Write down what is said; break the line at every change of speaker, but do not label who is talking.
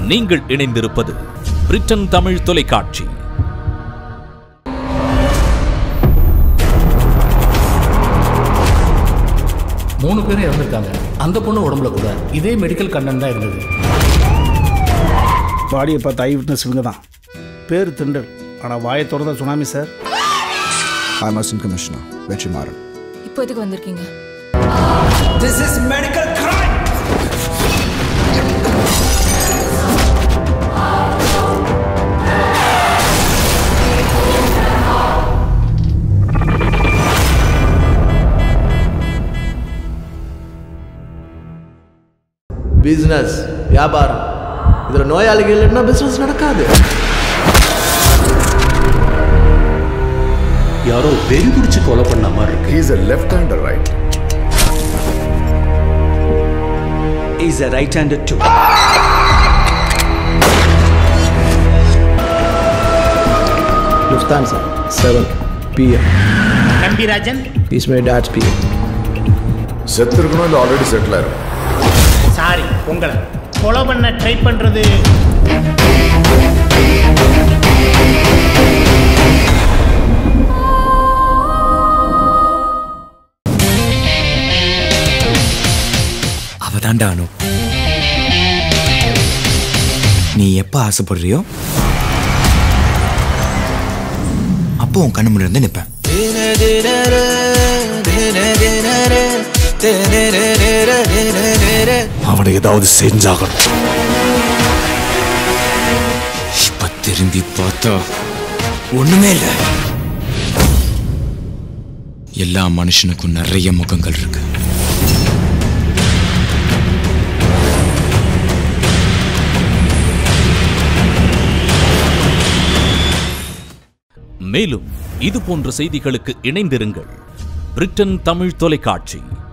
நீங்கள் இணைந்திருப்பது பிரிட்டன் தமிழ் தொலைக்காட்சி
மூணு பேரும் இறந்துருக்காங்க அந்த பொண்ணு உடம்புல கூட இதே மெடிக்கல் கண்டன் தான் இருந்தது
பாடியை பார்த்த ஐ விட்னஸ் இவங்க தான் பேர் திண்டல் ஆனால் வாயை திறந்தா tsunami sir
I'm Assistant Commissioner, Vechimaran.
இப்போ எதுக்கு வந்திருக்கீங்க
This is medical crime!
Business வியாபாரம் இதில் நோயாளிகள் இல்லைன்னா பிஸ்னஸ் நடக்காது
யாரோ வெறி பிடிச்சு கொலை பண்ண மாதிரி இருக்கு
He's a left-hander, right?
He's a right-handed too.
Lufthansa, 7 p.m.
Nambirajan
He's my dad's p.m.
செத்துருக்கணும் இல்லை ஆல்ரெடி செட்டில் ஆயிருக்கும்
சாரி உங்களை கொலை பண்ண ட்ரை பண்றது
அவ தாண்டா அனு நீ எப்ப ஆசைப்படுறியோ அப்போ உன் கண்ணு முன்னாடி இருந்து நிப்பேன் அவனை ஏதாவது செஞ்சாகணும் இப்ப திரும்பி பார்த்தா ஒண்ணுமே இல்ல எல்லா மனுஷனுக்கும் நிறைய முகங்கள் இருக்கு
மேலும் இது போன்ற செய்திகளுக்கு இணைந்திருங்கள் பிரிட்டன் தமிழ் தொலைக்காட்சி